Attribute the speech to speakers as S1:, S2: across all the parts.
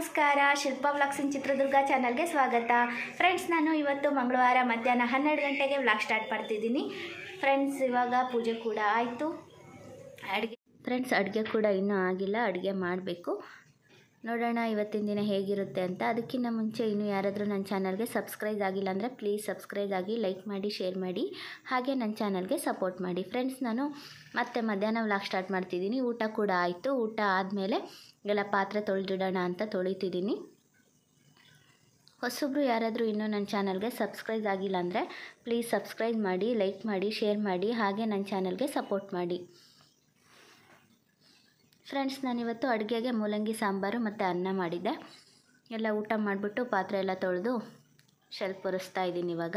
S1: ನಮಸ್ಕಾರ ಶಿಲ್ಪಾ ವ್ಲಾಗ್ಸ್ ಇನ್ ಚಿತ್ರದುರ್ಗ ಚಾನಲ್ಗೆ ಸ್ವಾಗತ ಫ್ರೆಂಡ್ಸ್ ನಾನು ಇವತ್ತು ಮಂಗಳವಾರ ಮಧ್ಯಾಹ್ನ ಹನ್ನೆರಡು ಗಂಟೆಗೆ ವ್ಲಾಗ್ ಸ್ಟಾರ್ಟ್ ಮಾಡ್ತಿದ್ದೀನಿ ಫ್ರೆಂಡ್ಸ್ ಇವಾಗ ಪೂಜೆ ಕೂಡ ಆಯಿತು ಅಡುಗೆ ಫ್ರೆಂಡ್ಸ್ ಅಡುಗೆ ಕೂಡ ಇನ್ನೂ ಆಗಿಲ್ಲ ಅಡುಗೆ ಮಾಡಬೇಕು ನೋಡೋಣ ಇವತ್ತಿನ ದಿನ ಹೇಗಿರುತ್ತೆ ಅಂತ ಅದಕ್ಕಿಂತ ಮುಂಚೆ ಇನ್ನೂ ಯಾರಾದರೂ ನನ್ನ ಚಾನಲ್ಗೆ ಸಬ್ಸ್ಕ್ರೈಬ್ ಆಗಿಲ್ಲ ಅಂದರೆ ಪ್ಲೀಸ್ ಸಬ್ಸ್ಕ್ರೈಬ್ ಆಗಿ ಲೈಕ್ ಮಾಡಿ ಶೇರ್ ಮಾಡಿ ಹಾಗೆ ನನ್ನ ಚಾನಲ್ಗೆ ಸಪೋರ್ಟ್ ಮಾಡಿ ಫ್ರೆಂಡ್ಸ್ ನಾನು ಮತ್ತೆ ಮಧ್ಯಾಹ್ನ ವ್ಲಾಗ್ ಸ್ಟಾರ್ಟ್ ಮಾಡ್ತಿದ್ದೀನಿ ಊಟ ಕೂಡ ಆಯಿತು ಊಟ ಆದಮೇಲೆ ಎಲ್ಲ ಪಾತ್ರೆ ತೊಳೆದಿಡೋಣ ಅಂತ ತೊಳಿತಿದ್ದೀನಿ ಹೊಸಬ್ರು ಯಾರಾದರೂ ಇನ್ನೂ ನನ್ನ ಚಾನಲ್ಗೆ ಸಬ್ಸ್ಕ್ರೈಬ್ ಆಗಿಲ್ಲ ಅಂದರೆ ಪ್ಲೀಸ್ ಸಬ್ಸ್ಕ್ರೈಬ್ ಮಾಡಿ ಲೈಕ್ ಮಾಡಿ ಶೇರ್ ಮಾಡಿ ಹಾಗೆ ನನ್ನ ಚಾನಲ್ಗೆ ಸಪೋರ್ಟ್ ಮಾಡಿ ಫ್ರೆಂಡ್ಸ್ ನಾನಿವತ್ತು ಅಡುಗೆಗೆ ಮೂಲಂಗಿ ಸಾಂಬಾರು ಮತ್ತು ಅನ್ನ ಮಾಡಿದ್ದೆ ಎಲ್ಲ ಊಟ ಮಾಡಿಬಿಟ್ಟು ಪಾತ್ರೆ ಎಲ್ಲ ತೊಳೆದು ಶೆಲ್ಫ್ ಒರೆಸ್ತಾ ಇದ್ದೀನಿ ಇವಾಗ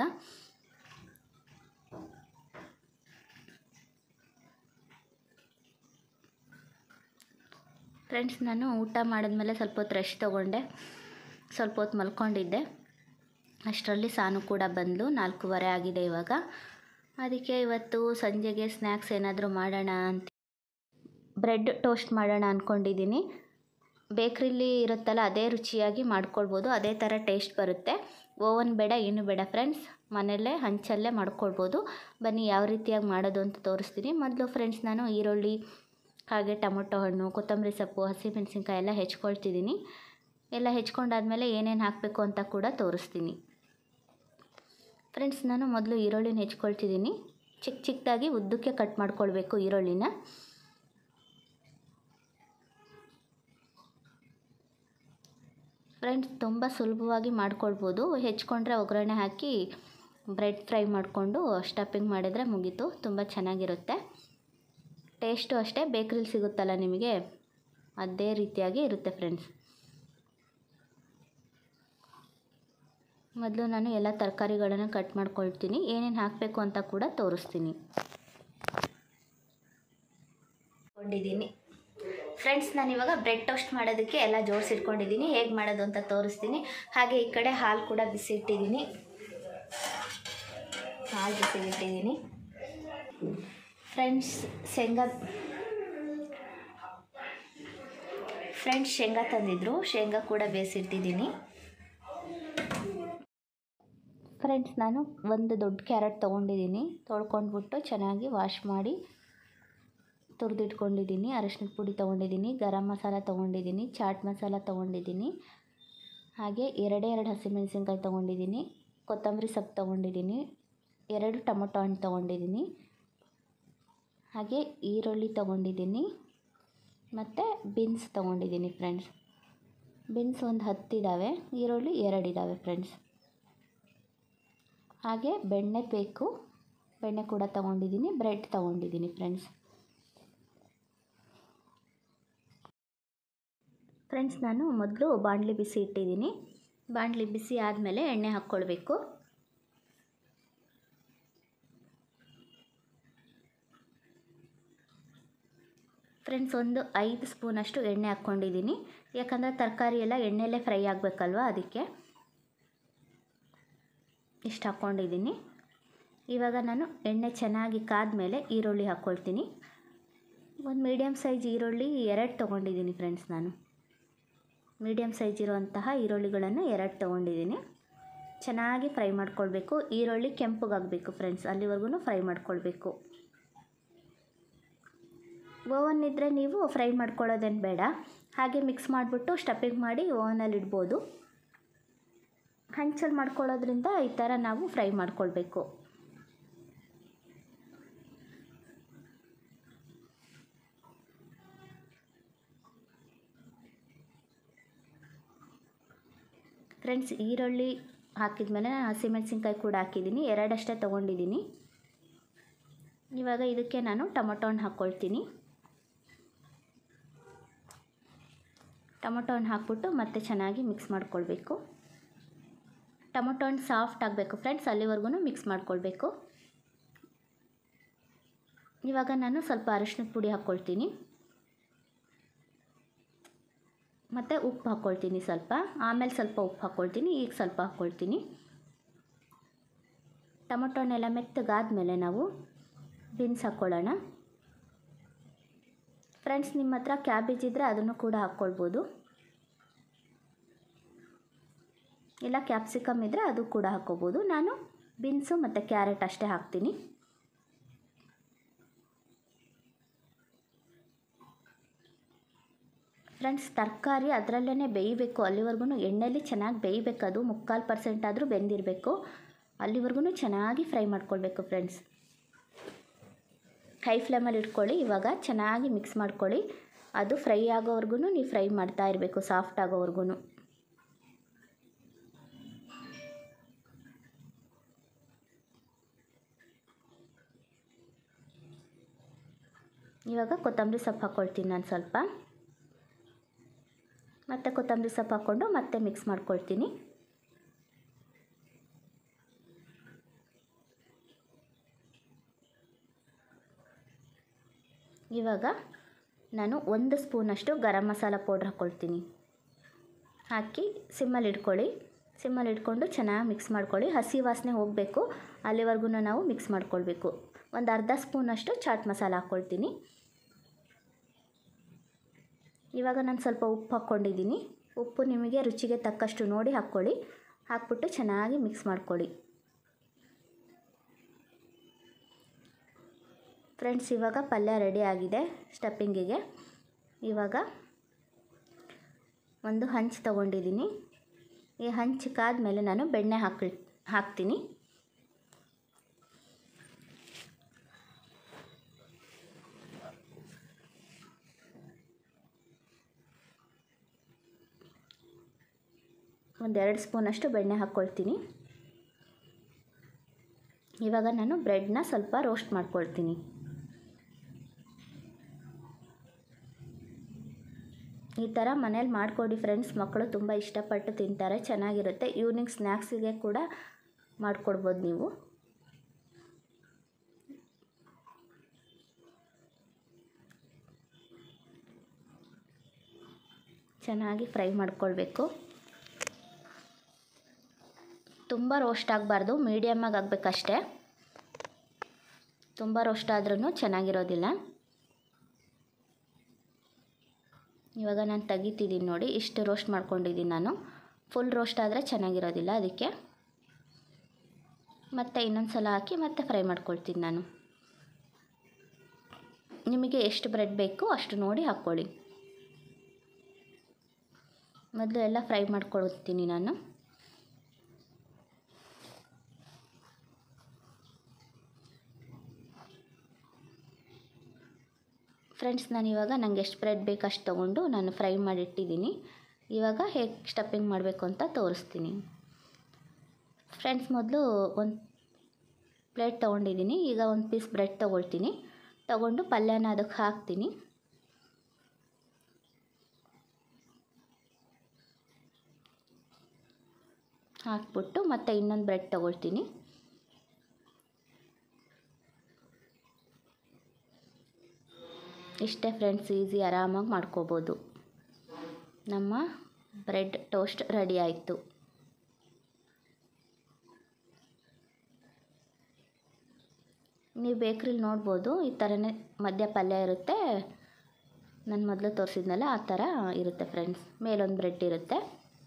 S1: ಫ್ರೆಂಡ್ಸ್ ನಾನು ಊಟ ಮಾಡಿದ್ಮೇಲೆ ಸ್ವಲ್ಪ ಹೊತ್ತು ರೆಸ್ಟ್ ತೊಗೊಂಡೆ ಸ್ವಲ್ಪ ಹೊತ್ತು ಮಲ್ಕೊಂಡಿದ್ದೆ ಅಷ್ಟರಲ್ಲಿ ಸಾನು ಕೂಡ ಬಂದು ನಾಲ್ಕೂವರೆ ಆಗಿದೆ ಇವಾಗ ಅದಕ್ಕೆ ಇವತ್ತು ಸಂಜೆಗೆ ಸ್ನ್ಯಾಕ್ಸ್ ಏನಾದರೂ ಮಾಡೋಣ ಅಂತ ಬ್ರೆಡ್ ಟೋಸ್ಟ್ ಮಾಡೋಣ ಅಂದ್ಕೊಂಡಿದ್ದೀನಿ ಬೇಕ್ರಿಲಿ ಇರುತ್ತಲ್ಲ ಅದೇ ರುಚಿಯಾಗಿ ಮಾಡ್ಕೊಳ್ಬೋದು ಅದೇ ಥರ ಟೇಸ್ಟ್ ಬರುತ್ತೆ ಓವನ್ ಬೇಡ ಏನು ಬೇಡ ಫ್ರೆಂಡ್ಸ್ ಮನೆಯಲ್ಲೇ ಹಂಚಲ್ಲೇ ಮಾಡ್ಕೊಳ್ಬೋದು ಬನ್ನಿ ಯಾವ ರೀತಿಯಾಗಿ ಮಾಡೋದು ಅಂತ ತೋರಿಸ್ತೀನಿ ಮೊದಲು ಫ್ರೆಂಡ್ಸ್ ನಾನು ಈರುಳ್ಳಿ ಹಾಗೆ ಟೊಮೊಟೊ ಹಣ್ಣು ಕೊತ್ತಂಬರಿ ಸೊಪ್ಪು ಹಸಿಮೆಣಸಿನ್ಕಾಯಿ ಎಲ್ಲ ಹೆಚ್ಕೊಳ್ತಿದ್ದೀನಿ ಎಲ್ಲ ಹೆಚ್ಕೊಂಡಾದ್ಮೇಲೆ ಏನೇನು ಹಾಕಬೇಕು ಅಂತ ಕೂಡ ತೋರಿಸ್ತೀನಿ ಫ್ರೆಂಡ್ಸ್ ನಾನು ಮೊದಲು ಈರುಳ್ಳಿನ ಹೆಚ್ಕೊಳ್ತಿದ್ದೀನಿ ಚಿಕ್ಕ ಚಿಕ್ಕದಾಗಿ ಉದ್ದಕ್ಕೆ ಕಟ್ ಮಾಡ್ಕೊಳ್ಬೇಕು ಈರುಳ್ಳಿನ ಫ್ರೆಂಡ್ಸ್ ತುಂಬ ಸುಲಭವಾಗಿ ಮಾಡ್ಕೊಳ್ಬೋದು ಹೆಚ್ಕೊಂಡ್ರೆ ಒಗ್ಗರಣೆ ಹಾಕಿ ಬ್ರೆಡ್ ಫ್ರೈ ಮಾಡಿಕೊಂಡು ಸ್ಟಫಿಂಗ್ ಮಾಡಿದರೆ ಮುಗೀತು ತುಂಬ ಚೆನ್ನಾಗಿರುತ್ತೆ ಟೇಸ್ಟು ಅಷ್ಟೇ ಬೇಕ್ರಿಲಿ ಸಿಗುತ್ತಲ್ಲ ನಿಮಗೆ ಅದೇ ರೀತಿಯಾಗಿ ಇರುತ್ತೆ ಫ್ರೆಂಡ್ಸ್ ಮೊದಲು ನಾನು ಎಲ್ಲ ತರಕಾರಿಗಳನ್ನು ಕಟ್ ಮಾಡ್ಕೊಳ್ತೀನಿ ಏನೇನು ಹಾಕಬೇಕು ಅಂತ ಕೂಡ ತೋರಿಸ್ತೀನಿ ಕೊಂಡಿದ್ದೀನಿ ಫ್ರೆಂಡ್ಸ್ ನಾನು ಇವಾಗ ಬ್ರೆಡ್ ಟೋಸ್ಟ್ ಮಾಡೋದಕ್ಕೆ ಎಲ್ಲ ಜೋಡಿಸಿಟ್ಕೊಂಡಿದ್ದೀನಿ ಹೇಗೆ ಮಾಡೋದು ಅಂತ ತೋರಿಸ್ತೀನಿ ಹಾಗೆ ಈ ಕಡೆ ಹಾಲು ಕೂಡ ಬಿಸಿಟ್ಟಿದ್ದೀನಿ ಹಾಲು ಬಿಸಿಲಿಟ್ಟಿದ್ದೀನಿ ಫ್ರೆಂಡ್ಸ್ ಶೇಂಗಾ ಫ್ರೆಂಡ್ಸ್ ಶೇಂಗಾ ತಂದಿದ್ರು ಶೇಂಗಾ ಕೂಡ ಬೇಯಿಸಿಟ್ಟಿದ್ದೀನಿ ಫ್ರೆಂಡ್ಸ್ ನಾನು ಒಂದು ದೊಡ್ಡ ಕ್ಯಾರೆಟ್ ತೊಗೊಂಡಿದ್ದೀನಿ ತೊಳ್ಕೊಂಡ್ಬಿಟ್ಟು ಚೆನ್ನಾಗಿ ವಾಶ್ ಮಾಡಿ ತುರಿದಿಟ್ಕೊಂಡಿದ್ದೀನಿ ಅರಶಿನದ ಪುಡಿ ತೊಗೊಂಡಿದ್ದೀನಿ ಗರಂ ಮಸಾಲ ತೊಗೊಂಡಿದ್ದೀನಿ ಚಾಟ್ ಮಸಾಲ ತೊಗೊಂಡಿದ್ದೀನಿ ಹಾಗೆ ಎರಡೇ ಎರಡು ಹಸಿಮೆಣಸಿನ್ಕಾಯಿ ತೊಗೊಂಡಿದ್ದೀನಿ ಕೊತ್ತಂಬರಿ ಸೊಪ್ಪು ತೊಗೊಂಡಿದ್ದೀನಿ ಎರಡು ಟೊಮೊಟೊ ಹಣ್ಣು ತೊಗೊಂಡಿದ್ದೀನಿ ಹಾಗೆ ಈರುಳ್ಳಿ ತೊಗೊಂಡಿದ್ದೀನಿ ಮತ್ತು ಬೀನ್ಸ್ ತೊಗೊಂಡಿದ್ದೀನಿ ಫ್ರೆಂಡ್ಸ್ ಬೀನ್ಸ್ ಒಂದು ಹತ್ತಿದ್ದಾವೆ ಈರುಳ್ಳಿ ಎರಡಿದ್ದಾವೆ ಫ್ರೆಂಡ್ಸ್ ಹಾಗೆ ಬೆಣ್ಣೆ ಬೇಕು ಬೆಣ್ಣೆ ಕೂಡ ತೊಗೊಂಡಿದ್ದೀನಿ ಬ್ರೆಡ್ ತೊಗೊಂಡಿದ್ದೀನಿ ಫ್ರೆಂಡ್ಸ್ ಫ್ರೆಂಡ್ಸ್ ನಾನು ಮೊದಲು ಬಾಣಲಿ ಬಿಸಿ ಇಟ್ಟಿದ್ದೀನಿ ಬಾಣಲಿ ಬಿಸಿ ಆದಮೇಲೆ ಎಣ್ಣೆ ಹಾಕ್ಕೊಳ್ಬೇಕು ಫ್ರೆಂಡ್ಸ್ ಒಂದು ಐದು ಸ್ಪೂನಷ್ಟು ಎಣ್ಣೆ ಹಾಕ್ಕೊಂಡಿದ್ದೀನಿ ಯಾಕಂದರೆ ತರಕಾರಿ ಎಲ್ಲ ಎಣ್ಣೆಯಲ್ಲೇ ಫ್ರೈ ಆಗಬೇಕಲ್ವ ಅದಕ್ಕೆ ಇಷ್ಟು ಹಾಕ್ಕೊಂಡಿದ್ದೀನಿ ಇವಾಗ ನಾನು ಎಣ್ಣೆ ಚೆನ್ನಾಗಿ ಕಾದ್ಮೇಲೆ ಈರುಳ್ಳಿ ಹಾಕ್ಕೊಳ್ತೀನಿ ಒಂದು ಮೀಡಿಯಮ್ ಸೈಜ್ ಈರುಳ್ಳಿ ಎರಡು ತೊಗೊಂಡಿದ್ದೀನಿ ಫ್ರೆಂಡ್ಸ್ ನಾನು ಮೀಡಿಯಮ್ ಸೈಜ್ ಇರುವಂತಹ ಈರುಳ್ಳಿಗಳನ್ನು ಎರಡು ತೊಗೊಂಡಿದ್ದೀನಿ ಚೆನ್ನಾಗಿ ಫ್ರೈ ಮಾಡ್ಕೊಳ್ಬೇಕು ಈರುಳ್ಳಿ ಕೆಂಪಗಾಗಬೇಕು ಫ್ರೆಂಡ್ಸ್ ಅಲ್ಲಿವರೆಗೂ ಫ್ರೈ ಮಾಡ್ಕೊಳ್ಬೇಕು ಓವನ್ ಇದ್ದರೆ ನೀವು ಫ್ರೈ ಮಾಡ್ಕೊಳ್ಳೋದೇನು ಬೇಡ ಹಾಗೆ ಮಿಕ್ಸ್ ಮಾಡಿಬಿಟ್ಟು ಸ್ಟಫಿಂಗ್ ಮಾಡಿ ಓವನಲ್ಲಿ ಇಡ್ಬೋದು ಹಂಚಲ್ಲಿ ಮಾಡ್ಕೊಳ್ಳೋದ್ರಿಂದ ಈ ಥರ ನಾವು ಫ್ರೈ ಮಾಡ್ಕೊಳ್ಬೇಕು ಫ್ರೆಂಡ್ಸ್ ಈರುಳ್ಳಿ ಹಾಕಿದ್ಮೇಲೆ ನಾನು ಹಸಿಮೆಣಸಿನ್ಕಾಯಿ ಕೂಡ ಹಾಕಿದ್ದೀನಿ ಎರಡಷ್ಟೇ ತೊಗೊಂಡಿದ್ದೀನಿ ಇವಾಗ ಇದಕ್ಕೆ ನಾನು ಟೊಮೊಟೊ ಹಣ್ಣು ಹಾಕ್ಕೊಳ್ತೀನಿ ಟೊಮೊಟೊ ಹಣ್ಣು ಹಾಕ್ಬಿಟ್ಟು ಮತ್ತೆ ಚೆನ್ನಾಗಿ ಮಿಕ್ಸ್ ಮಾಡ್ಕೊಳ್ಬೇಕು ಟೊಮೊಟೊ ಹಣ್ಣು ಸಾಫ್ಟ್ ಆಗಬೇಕು ಫ್ರೆಂಡ್ಸ್ ಅಲ್ಲಿವರೆಗೂ ಮಿಕ್ಸ್ ಮಾಡ್ಕೊಳ್ಬೇಕು ಇವಾಗ ನಾನು ಸ್ವಲ್ಪ ಅರಿಶಿನದ ಪುಡಿ ಹಾಕ್ಕೊಳ್ತೀನಿ ಮತ್ತು ಉಪ್ಪು ಹಾಕ್ಕೊಳ್ತೀನಿ ಸ್ವಲ್ಪ ಆಮೇಲೆ ಸ್ವಲ್ಪ ಉಪ್ಪು ಹಾಕ್ಕೊಳ್ತೀನಿ ಈಗ ಸ್ವಲ್ಪ ಹಾಕ್ಕೊಳ್ತೀನಿ ಟೊಮೊಟೊ ಹಣ್ಣೆಲ್ಲ ಮೆತ್ತಗಾದ್ಮೇಲೆ ನಾವು ಬೀನ್ಸ್ ಹಾಕ್ಕೊಳ್ಳೋಣ ಫ್ರೆಂಡ್ಸ್ ನಿಮ್ಮ ಹತ್ರ ಕ್ಯಾಬೇಜ್ ಇದ್ದರೆ ಅದನ್ನು ಕೂಡ ಹಾಕ್ಕೊಳ್ಬೋದು ಇಲ್ಲ ಕ್ಯಾಪ್ಸಿಕಮ್ ಇದ್ದರೆ ಅದು ಕೂಡ ಹಾಕ್ಕೋಬೋದು ನಾನು ಬೀನ್ಸು ಮತ್ತು ಕ್ಯಾರೆಟ್ ಅಷ್ಟೇ ಹಾಕ್ತೀನಿ ಫ್ರೆಂಡ್ಸ್ ತರಕಾರಿ ಅದರಲ್ಲೇ ಬೇಯಬೇಕು ಅಲ್ಲಿವರೆಗೂ ಎಣ್ಣೆಯಲ್ಲಿ ಚೆನ್ನಾಗಿ ಬೇಯಬೇಕು ಅದು ಮುಕ್ಕಾಲು ಪರ್ಸೆಂಟ್ ಆದರೂ ಬೆಂದಿರಬೇಕು ಅಲ್ಲಿವರೆಗೂ ಚೆನ್ನಾಗಿ ಫ್ರೈ ಮಾಡ್ಕೊಳ್ಬೇಕು ಫ್ರೆಂಡ್ಸ್ ಹೈ ಫ್ಲೇಮಲ್ಲಿ ಇಟ್ಕೊಳ್ಳಿ ಇವಾಗ ಚೆನ್ನಾಗಿ ಮಿಕ್ಸ್ ಮಾಡ್ಕೊಳ್ಳಿ ಅದು ಫ್ರೈ ಆಗೋವರೆಗೂ ನೀವು ಫ್ರೈ ಮಾಡ್ತಾ ಇರಬೇಕು ಸಾಫ್ಟ್ ಆಗೋವರೆಗೂ ಇವಾಗ ಕೊತ್ತಂಬರಿ ಸೊಪ್ಪು ಹಾಕ್ಕೊಳ್ತೀನಿ ನಾನು ಸ್ವಲ್ಪ ಮತ್ತು ಕೊತ್ತಂಬರಿ ಸೊಪ್ಪು ಹಾಕ್ಕೊಂಡು ಮತ್ತೆ ಮಿಕ್ಸ್ ಮಾಡ್ಕೊಳ್ತೀನಿ ಇವಾಗ ನಾನು ಒಂದು ಸ್ಪೂನಷ್ಟು ಗರಂ ಮಸಾಲ ಪೌಡ್ರ್ ಹಾಕ್ಕೊಳ್ತೀನಿ ಹಾಕಿ ಸಿಮ್ಮಲ್ಲಿ ಇಟ್ಕೊಳ್ಳಿ ಸಿಮ್ಮಲ್ಲಿ ಇಟ್ಕೊಂಡು ಚೆನ್ನಾಗಿ ಮಿಕ್ಸ್ ಮಾಡ್ಕೊಳ್ಳಿ ಹಸಿ ವಾಸನೆ ಹೋಗಬೇಕು ಅಲ್ಲಿವರೆಗೂ ನಾವು ಮಿಕ್ಸ್ ಮಾಡ್ಕೊಳ್ಬೇಕು ಒಂದು ಅರ್ಧ ಸ್ಪೂನಷ್ಟು ಚಾಟ್ ಮಸಾಲ ಹಾಕ್ಕೊಳ್ತೀನಿ ಇವಾಗ ನಾನು ಸ್ವಲ್ಪ ಉಪ್ಪು ಹಾಕ್ಕೊಂಡಿದ್ದೀನಿ ಉಪ್ಪು ನಿಮಗೆ ರುಚಿಗೆ ತಕ್ಕಷ್ಟು ನೋಡಿ ಹಾಕ್ಕೊಳ್ಳಿ ಹಾಕ್ಬಿಟ್ಟು ಚೆನ್ನಾಗಿ ಮಿಕ್ಸ್ ಮಾಡ್ಕೊಳ್ಳಿ ಫ್ರೆಂಡ್ಸ್ ಇವಾಗ ಪಲ್ಯ ರೆಡಿ ಆಗಿದೆ ಸ್ಟಫಿಂಗಿಗೆ ಇವಾಗ ಒಂದು ಹಂಚು ತೊಗೊಂಡಿದ್ದೀನಿ ಈ ಹಂಚು ಕಾದ್ಮೇಲೆ ನಾನು ಬೆಣ್ಣೆ ಹಾಕಿ ಹಾಕ್ತೀನಿ ಒಂದೆರಡು ಸ್ಪೂನಷ್ಟು ಬೆಣ್ಣೆ ಹಾಕ್ಕೊಳ್ತೀನಿ ಇವಾಗ ನಾನು ಬ್ರೆಡ್ನ ಸ್ವಲ್ಪ ರೋಸ್ಟ್ ಮಾಡ್ಕೊಳ್ತೀನಿ ಈ ಥರ ಮನೇಲಿ ಮಾಡಿಕೊಡಿ ಫ್ರೆಂಡ್ಸ್ ಮಕ್ಕಳು ತುಂಬ ಇಷ್ಟಪಟ್ಟು ತಿಂತಾರೆ ಚೆನ್ನಾಗಿರುತ್ತೆ ಈವ್ನಿಂಗ್ ಸ್ನ್ಯಾಕ್ಸಿಗೆ ಕೂಡ ಮಾಡಿಕೊಡ್ಬೋದು ನೀವು ಚೆನ್ನಾಗಿ ಫ್ರೈ ಮಾಡ್ಕೊಳ್ಬೇಕು ತುಂಬ ರೋಸ್ಟ್ ಆಗಬಾರ್ದು ಮೀಡಿಯಮ್ಮಾಗಿ ಆಗಬೇಕಷ್ಟೇ ತುಂಬ ರೋಸ್ಟ್ ಆದ್ರೂ ಚೆನ್ನಾಗಿರೋದಿಲ್ಲ ಇವಾಗ ನಾನು ತೆಗಿತಿದ್ದೀನಿ ನೋಡಿ ಇಷ್ಟು ರೋಸ್ಟ್ ಮಾಡ್ಕೊಂಡಿದ್ದೀನಿ ನಾನು ಫುಲ್ ರೋಸ್ಟ್ ಆದರೆ ಚೆನ್ನಾಗಿರೋದಿಲ್ಲ ಅದಕ್ಕೆ ಮತ್ತೆ ಇನ್ನೊಂದು ಸಲ ಹಾಕಿ ಮತ್ತೆ ಫ್ರೈ ಮಾಡ್ಕೊಳ್ತೀನಿ ನಾನು ನಿಮಗೆ ಎಷ್ಟು ಬ್ರೆಡ್ ಬೇಕು ಅಷ್ಟು ನೋಡಿ ಹಾಕ್ಕೊಳ್ಳಿ ಮೊದಲು ಎಲ್ಲ ಫ್ರೈ ಮಾಡ್ಕೊಳ್ತೀನಿ ನಾನು ಫ್ರೆಂಡ್ಸ್ ನಾನು ಇವಾಗ ನನಗೆ ಎಷ್ಟು ಬ್ರೆಡ್ ಬೇಕು ಅಷ್ಟು ತೊಗೊಂಡು ನಾನು ಫ್ರೈ ಮಾಡಿ ಇಟ್ಟಿದ್ದೀನಿ ಇವಾಗ ಹೇಗೆ ಸ್ಟಫಿಂಗ್ ಮಾಡಬೇಕು ಅಂತ ತೋರಿಸ್ತೀನಿ ಫ್ರೆಂಡ್ಸ್ ಮೊದಲು ಒಂದು ಪ್ಲೇಟ್ ತೊಗೊಂಡಿದ್ದೀನಿ ಈಗ ಒಂದು ಪೀಸ್ ಬ್ರೆಡ್ ತೊಗೊಳ್ತೀನಿ ತೊಗೊಂಡು ಪಲ್ಯನ ಅದಕ್ಕೆ ಹಾಕ್ತೀನಿ ಹಾಕ್ಬಿಟ್ಟು ಮತ್ತೆ ಇನ್ನೊಂದು ಬ್ರೆಡ್ ತೊಗೊಳ್ತೀನಿ ಇಷ್ಟೇ ಫ್ರೆಂಡ್ಸ್ ಈಸಿ ಆರಾಮಾಗಿ ಮಾಡ್ಕೋಬೋದು ನಮ್ಮ ಬ್ರೆಡ್ ಟೋಸ್ಟ್ ರೆಡಿ ಆಯಿತು ನೀವು ಬೇಕ್ರಿಲಿ ನೋಡ್ಬೋದು ಈ ಥರನೇ ಮಧ್ಯ ಪಲ್ಯ ಇರುತ್ತೆ ನಾನು ಮೊದಲು ತೋರಿಸಿದ್ನಲ್ಲ ಆ ಥರ ಇರುತ್ತೆ ಫ್ರೆಂಡ್ಸ್ ಮೇಲೊಂದು ಬ್ರೆಡ್ ಇರುತ್ತೆ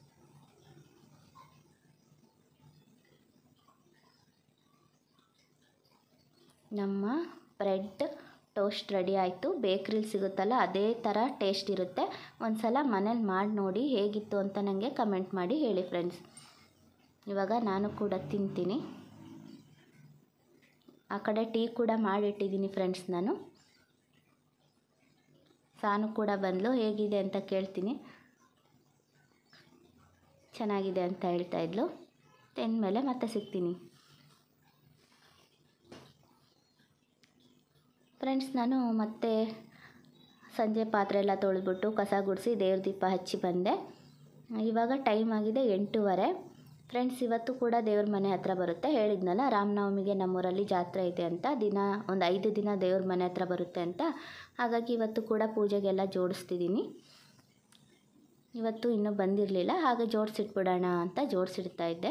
S1: ನಮ್ಮ ಬ್ರೆಡ್ ಟೋಸ್ಟ್ ರೆಡಿ ಆಯಿತು ಬೇಕ್ರಿಲಿ ಸಿಗುತ್ತಲ್ಲ ಅದೇ ಥರ ಟೇಸ್ಟ್ ಇರುತ್ತೆ ಒಂದು ಸಲ ಮನೇಲಿ ಮಾಡಿ ನೋಡಿ ಹೇಗಿತ್ತು ಅಂತ ನನಗೆ ಕಮೆಂಟ್ ಮಾಡಿ ಹೇಳಿ ಫ್ರೆಂಡ್ಸ್ ಇವಾಗ ನಾನು ಕೂಡ ತಿಂತೀನಿ ಆ ಕಡೆ ಟೀ ಕೂಡ ಮಾಡಿಟ್ಟಿದ್ದೀನಿ ಫ್ರೆಂಡ್ಸ್ ನಾನು ಸಾನು ಕೂಡ ಬಂದಳು ಹೇಗಿದೆ ಅಂತ ಕೇಳ್ತೀನಿ ಚೆನ್ನಾಗಿದೆ ಅಂತ ಹೇಳ್ತಾ ಇದ್ಲು ತಿಂದಮೇಲೆ ಮತ್ತೆ ಸಿಗ್ತೀನಿ ಫ್ರೆಂಡ್ಸ್ ನಾನು ಮತ್ತೆ ಸಂಜೆ ಪಾತ್ರೆ ಎಲ್ಲ ತೊಳೆದ್ಬಿಟ್ಟು ಕಸ ಗುಡಿಸಿ ದೇವ್ರ ದೀಪ ಹಚ್ಚಿ ಬಂದೆ ಇವಾಗ ಟೈಮ್ ಆಗಿದೆ ಎಂಟೂವರೆ ಫ್ರೆಂಡ್ಸ್ ಇವತ್ತು ಕೂಡ ದೇವ್ರ ಮನೆ ಹತ್ರ ಬರುತ್ತೆ ಹೇಳಿದ್ನಲ್ಲ ರಾಮನವಮಿಗೆ ನಮ್ಮೂರಲ್ಲಿ ಜಾತ್ರೆ ಇದೆ ಅಂತ ದಿನ ಒಂದು ಐದು ದಿನ ದೇವ್ರ ಮನೆ ಹತ್ರ ಬರುತ್ತೆ ಅಂತ ಹಾಗಾಗಿ ಇವತ್ತು ಕೂಡ ಪೂಜೆಗೆಲ್ಲ ಜೋಡಿಸ್ತಿದ್ದೀನಿ ಇವತ್ತು ಇನ್ನೂ ಬಂದಿರಲಿಲ್ಲ ಹಾಗೆ ಜೋಡಿಸಿಟ್ಬಿಡೋಣ ಅಂತ ಜೋಡಿಸಿಡ್ತಾ ಇದ್ದೆ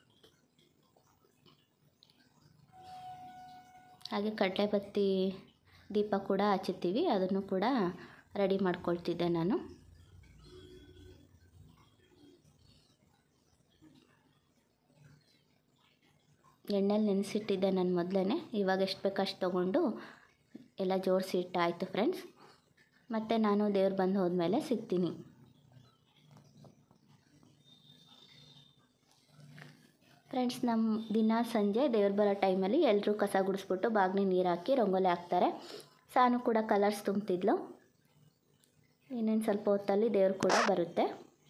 S1: ಹಾಗೆ ಕಡಲೆಬತ್ತಿ ದೀಪ ಕೂಡ ಹಚ್ಚುತ್ತೀವಿ ಅದನ್ನು ಕೂಡ ರೆಡಿ ಮಾಡ್ಕೊಳ್ತಿದ್ದೆ ನಾನು ಎಣ್ಣೆಲಿ ನೆನೆಸಿಟ್ಟಿದ್ದೆ ನಾನು ಮೊದಲೇ ಇವಾಗ ಎಷ್ಟು ಬೇಕು ಅಷ್ಟು ತೊಗೊಂಡು ಎಲ್ಲ ಜೋಡಿಸಿ ಇಟ್ಟಾಯಿತು ಫ್ರೆಂಡ್ಸ್ ಮತ್ತು ನಾನು ದೇವ್ರು ಬಂದು ಹೋದ್ಮೇಲೆ ಸಿಗ್ತೀನಿ ಫ್ರೆಂಡ್ಸ್ ನಮ್ಮ ದಿನ ಸಂಜೆ ದೇವ್ರು ಬರೋ ಟೈಮಲ್ಲಿ ಎಲ್ಲರೂ ಕಸ ಗುಡಿಸ್ಬಿಟ್ಟು ಬಾಗಿಲಿಗೆ ನೀರು ಹಾಕಿ ರಂಗೋಲಿ ಹಾಕ್ತಾರೆ ಸಾನು ಕೂಡ ಕಲರ್ಸ್ ತುಂಬ್ತಿದ್ಲು ಇನ್ನೇನು ಸ್ವಲ್ಪ ಹೊತ್ತಲ್ಲಿ ದೇವ್ರು ಕೂಡ ಬರುತ್ತೆ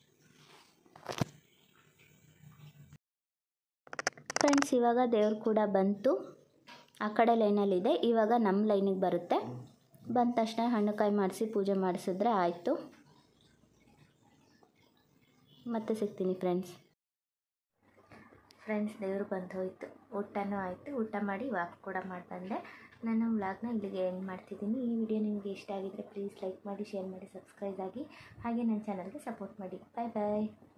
S1: ಫ್ರೆಂಡ್ಸ್ ಇವಾಗ ದೇವ್ರು ಕೂಡ ಬಂತು ಆ ಕಡೆ ಲೈನಲ್ಲಿದೆ ಇವಾಗ ನಮ್ಮ ಲೈನಿಗೆ ಬರುತ್ತೆ ಬಂದ ತಕ್ಷಣ ಹಣ್ಣು ಕಾಯಿ ಮಾಡಿಸಿ ಪೂಜೆ ಮಾಡಿಸಿದ್ರೆ ಆಯಿತು ಮತ್ತೆ ಸಿಗ್ತೀನಿ ಫ್ರೆಂಡ್ಸ್ ಫ್ರೆಂಡ್ಸ್ ದೇವರು ಬಂದು ಹೋಯಿತು ಊಟನೂ ಆಯಿತು ಊಟ ಮಾಡಿ ವಾಕ್ ಕೂಡ ಮಾಡಿ ಬಂದೆ ನಾನು ವ್ಲಾಗ್ನ ಇಲ್ಲಿಗೆ ಎಂಡ್ ಮಾಡ್ತಿದ್ದೀನಿ ಈ ವಿಡಿಯೋ ನಿಮಗೆ ಇಷ್ಟ ಆಗಿದ್ದರೆ ಪ್ಲೀಸ್ ಲೈಕ್ ಮಾಡಿ ಶೇರ್ ಮಾಡಿ ಸಬ್ಸ್ಕ್ರೈಬ್ ಆಗಿ ಹಾಗೆ ನನ್ನ ಚಾನಲ್ಗೆ ಸಪೋರ್ಟ್ ಮಾಡಿ ಬಾಯ್ ಬಾಯ್